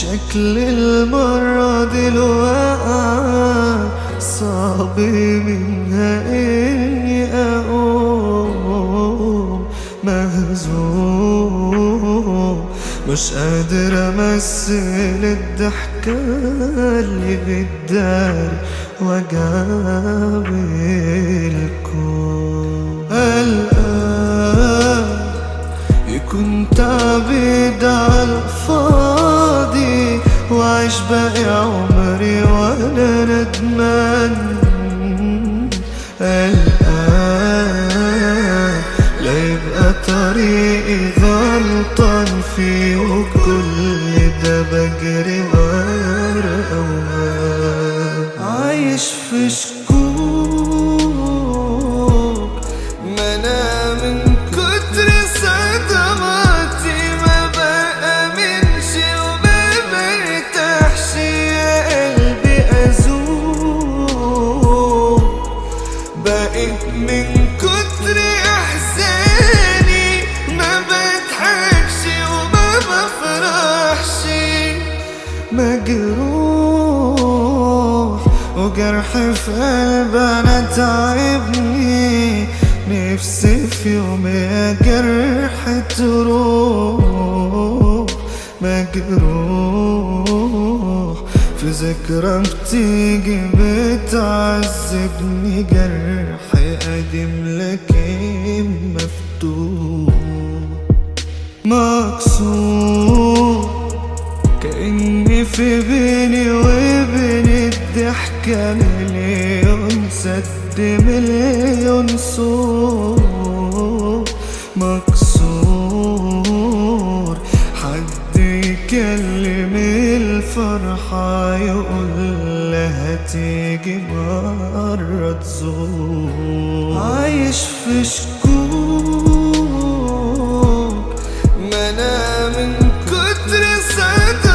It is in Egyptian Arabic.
شكل المرة دي الوقعة صعب منها إني أقوم مهزوم مش قادر أمثل الضحكة اللي بتداري وجع بالكون قلقان يكون تعبيد على الفاضي وعيش باقي عمري وانا ندمان قلقان لا يبقى طريقي غلطان فيه وكل ده بجري ورا أوهام عايش في شكوك ما انا من كتر صدماتي ما بأمنش وما برتاحش يا قلبي أزوق بقيت من كتر احزاني ما بضحكش وما بفرحش مجروح وجرح في قلب انا تعبني نفسي في يوم يا جرح تروح مجروح في ذكرى بتيجي بتعذبني جرح قديم لكن مفتوح مكسور كأني في بيني وبين الضحكة مليون سد مليون سور مكسور حد يكلم الفرحة يقول لها تيجي مرة تزور عايش في شكوك ما انا من كتر صدق